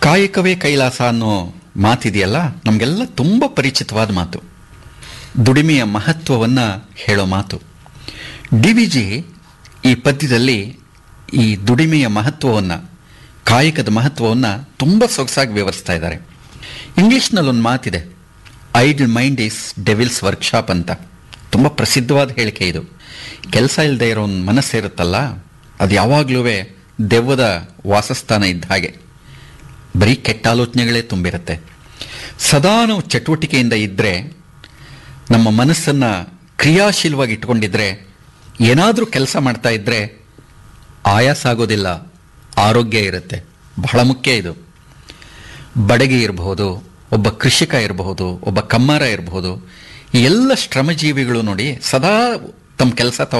ಕಾಯಕವೇ ಕೈಲಾಸ ಅನ್ನೋ ಮಾತಿದೆಯಲ್ಲ ನಮಗೆಲ್ಲ ತುಂಬ ಪರಿಚಿತವಾದ ಮಾತು ದುಡಿಮೆಯ ಮಹತ್ವವನ್ನು ಹೇಳೋ ಮಾತು ಡಿ ವಿ ಜಿ ಈ ಪದ್ಯದಲ್ಲಿ ಈ ದುಡಿಮೆಯ ಮಹತ್ವವನ್ನು ಕಾಯಕದ ಮಹತ್ವವನ್ನು ತುಂಬ ಸೊಗಸಾಗಿ ವಿವರಿಸ್ತಾ ಇದ್ದಾರೆ ಇಂಗ್ಲಿಷ್ನಲ್ಲಿ ಒಂದು ಮಾತಿದೆ idle mind is devil's workshop ಅಂತ ತುಂಬ ಪ್ರಸಿದ್ಧವಾದ ಹೇಳಿಕೆ ಇದು ಕೆಲಸ ಇಲ್ಲದೆ ಇರೋ ಒಂದು ಮನಸ್ಸಿರುತ್ತಲ್ಲ ಅದು ಯಾವಾಗಲೂ ದೆವ್ವದ ವಾಸಸ್ಥಾನ ಇದ್ದ ಹಾಗೆ ಬರೀ ಕೆಟ್ಟ ಆಲೋಚನೆಗಳೇ ತುಂಬಿರುತ್ತೆ ಸದಾ ನಾವು ಚಟುವಟಿಕೆಯಿಂದ ಇದ್ದರೆ ನಮ್ಮ ಮನಸ್ಸನ್ನು ಕ್ರಿಯಾಶೀಲವಾಗಿ ಇಟ್ಕೊಂಡಿದ್ರೆ ಏನಾದರೂ ಕೆಲಸ ಮಾಡ್ತಾ ಇದ್ದರೆ ಆಯಾಸ ಆಗೋದಿಲ್ಲ ಆರೋಗ್ಯ ಇರುತ್ತೆ ಬಹಳ ಮುಖ್ಯ ಇದು ಬಡಗಿ ಇರಬಹುದು ಒಬ್ಬ ಕೃಷಿಕ ಇರಬಹುದು ಒಬ್ಬ ಕಮ್ಮಾರ ಇರಬಹುದು ಈ ಎಲ್ಲ ಶ್ರಮಜೀವಿಗಳು ನೋಡಿ ಸದಾ ತಮ್ಮ ಕೆಲಸ ತಾವು